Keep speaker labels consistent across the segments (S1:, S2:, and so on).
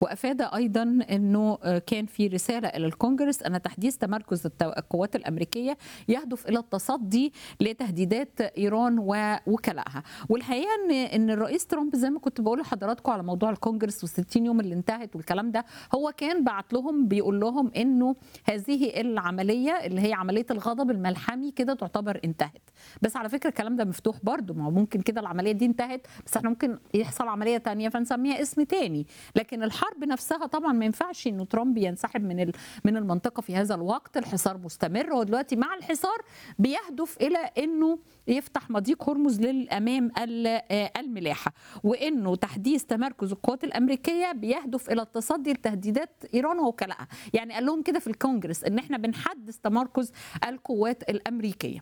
S1: وافاد ايضا انه كان في رساله الى الكونجرس ان تحديث تمركز القوات الامريكيه يهدف الى التصدي لتهديدات ايران ووكلائها والحقيقه ان ان الرئيس ترامب زي ما كنت بقول لحضراتكم على موضوع الكونجرس وال60 يوم اللي انتهت والكلام ده هو كان بعت لهم بيقول لهم انه هذه العمليه اللي هي عمليه الغضب الملحمي كده تعتبر انتهت بس على فكره الكلام ده مفتوح برضه ما هو ممكن كده العمليه دي انتهت بس احنا ممكن يحصل عمليه تانية فنسميها اسم تاني لكن الحرب نفسها طبعا ما ينفعش انه ترامب ينسحب من من المنطقه في هذا الوقت الحصار مستمر هو دلوقتي مع الحصار بيهدف الى انه يفتح مضيق هرمز للامام الملاحه وانه تحديث تمركز القوات الامريكيه بيهدف الى التصدي لتهديدات ايران ووكلائها يعني قال لهم كده في الكونجرس ان احنا بنحدث تمركز القوات الامريكيه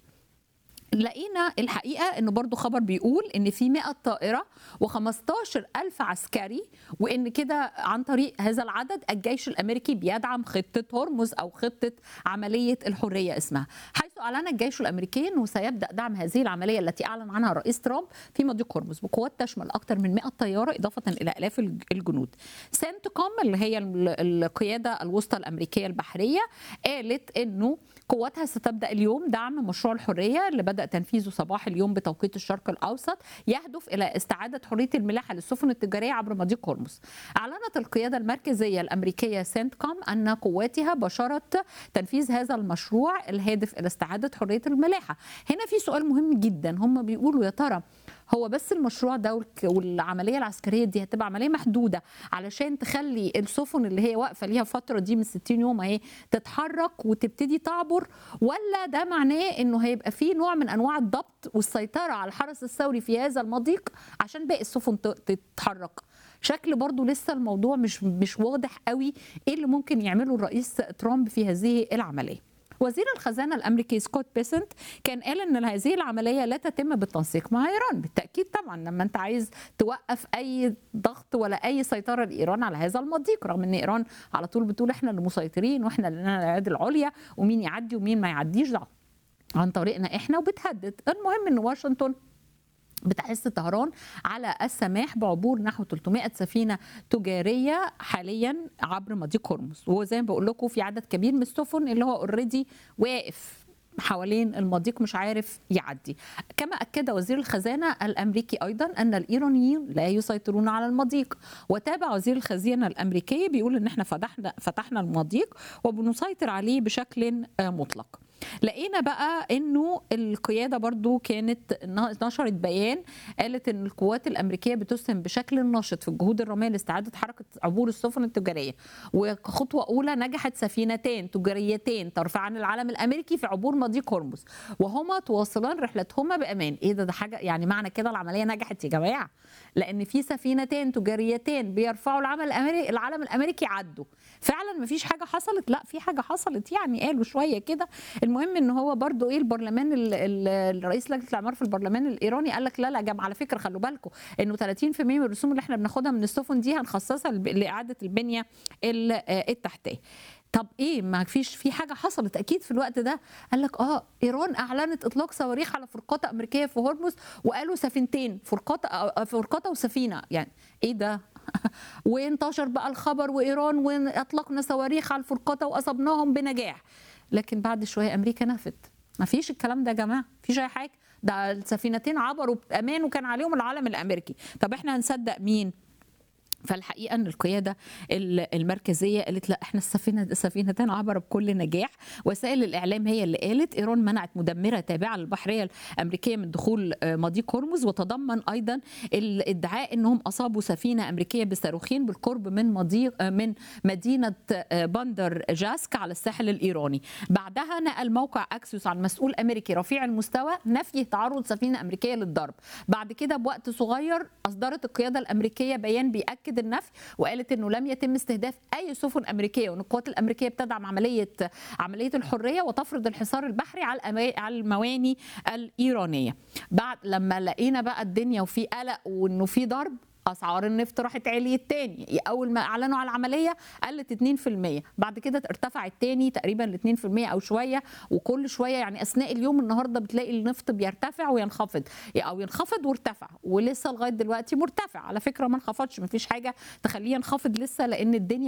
S1: لقينا الحقيقه انه برضو خبر بيقول ان في 100 طائره و15 الف عسكري وان كده عن طريق هذا العدد الجيش الامريكي بيدعم خطه هرمز او خطه عمليه الحريه اسمها حيث اعلن الجيش الامريكي انه سيبدا دعم هذه العمليه التي اعلن عنها الرئيس ترامب في مضيق هرمز بقوات تشمل اكثر من 100 طياره اضافه الى الاف الجنود سنتكوم اللي هي القياده الوسطى الامريكيه البحريه قالت انه قواتها ستبدا اليوم دعم مشروع الحريه اللي بدا تنفيذه صباح اليوم بتوقيت الشرق الاوسط يهدف الى استعاده حريه الملاحه للسفن التجاريه عبر مضيق هرمز. اعلنت القياده المركزيه الامريكيه سنتكوم ان قواتها بشرت تنفيذ هذا المشروع الهادف الى استعاده حريه الملاحه. هنا في سؤال مهم جدا هم بيقولوا يا ترى هو بس المشروع ده والعمليه العسكريه دي هتبقى عمليه محدوده علشان تخلي السفن اللي هي واقفه ليها فتره دي من 60 يوم اهي تتحرك وتبتدي تعبر ولا ده معناه انه هيبقى في نوع من انواع الضبط والسيطره على الحرس الثوري في هذا المضيق عشان باقي السفن تتحرك شكل برضو لسه الموضوع مش مش واضح قوي ايه اللي ممكن يعمله الرئيس ترامب في هذه العمليه وزير الخزانه الامريكي سكوت بيسنت كان قال ان هذه العمليه لا تتم بالتنسيق مع ايران بالتاكيد طبعا لما انت عايز توقف اي ضغط ولا اي سيطره لايران على هذا المضيق رغم ان ايران على طول بتقول احنا اللي مسيطرين واحنا اللي لنا اليد العليا ومين يعدي ومين ما يعديش ده عن طريقنا احنا وبتهدد المهم ان واشنطن بتحث طهران على السماح بعبور نحو 300 سفينه تجاريه حاليا عبر مضيق هرمز وهو زي ما بقول لكم في عدد كبير من السفن اللي هو اوريدي واقف حوالين المضيق مش عارف يعدي كما أكد وزير الخزانة الأمريكي أيضا أن الإيرانيين لا يسيطرون على المضيق وتابع وزير الخزانة الأمريكي بيقول أن احنا فتحنا, فتحنا المضيق وبنسيطر عليه بشكل مطلق لقينا بقى انه القياده برضو كانت نشرت بيان قالت ان القوات الامريكيه بتسهم بشكل نشط في الجهود الراميه لاستعاده حركه عبور السفن التجاريه وكخطوه اولى نجحت سفينتين تجاريتين ترفعان العلم الامريكي في عبور مضيق هرمز وهما تواصلان رحلتهما بامان ايه ده ده حاجه يعني معنى كده العمليه نجحت يا جماعه لان في سفينتين تجاريتين بيرفعوا العلم الامريكي العلم الامريكي عدوا فعلا مفيش حاجه حصلت لا في حاجه حصلت يعني قالوا شويه كده المهم ان هو برضو ايه البرلمان الرئيس لجنه الاعمار في البرلمان الايراني قال لك لا لا جماعه على فكره خلوا بالكم انه 30% من الرسوم اللي احنا بناخدها من السفن دي هنخصصها لاعاده البنيه التحتيه طب ايه ما فيش في حاجه حصلت اكيد في الوقت ده قال لك اه ايران اعلنت اطلاق صواريخ على فرقاطه امريكيه في هرمز وقالوا سفينتين فرقاطه فرقاطه وسفينه يعني ايه ده وانتشر بقى الخبر وايران واطلقنا صواريخ على الفرقاطه واصبناهم بنجاح لكن بعد شويه امريكا نفت ما فيش الكلام ده يا جماعه فيش اي حاجه ده السفينتين عبروا بامان وكان عليهم العلم الامريكي طب احنا هنصدق مين فالحقيقه ان القياده المركزيه قالت لا احنا السفينه السفينتين عبروا بكل نجاح وسائل الاعلام هي اللي قالت ايران منعت مدمره تابعه للبحريه الامريكيه من دخول مضيق هرمز وتضمن ايضا الادعاء انهم اصابوا سفينه امريكيه بصاروخين بالقرب من مضيق من مدينه بندر جاسك على الساحل الايراني بعدها نقل موقع اكسيوس عن مسؤول امريكي رفيع المستوى نفي تعرض سفينه امريكيه للضرب بعد كده بوقت صغير اصدرت القياده الامريكيه بيان بيأكد اكد النفي وقالت انه لم يتم استهداف اي سفن امريكيه وان القوات الامريكيه بتدعم عمليه عمليه الحريه وتفرض الحصار البحري على على المواني الايرانيه بعد لما لقينا بقى الدنيا وفي قلق وانه في ضرب اسعار النفط راحت عليت تاني اول ما اعلنوا على العمليه قلت 2% بعد كده ارتفعت تاني تقريبا ل 2% او شويه وكل شويه يعني اثناء اليوم النهارده بتلاقي النفط بيرتفع وينخفض او ينخفض وارتفع ولسه لغايه دلوقتي مرتفع على فكره ما انخفضش ما فيش حاجه تخليه ينخفض لسه لان الدنيا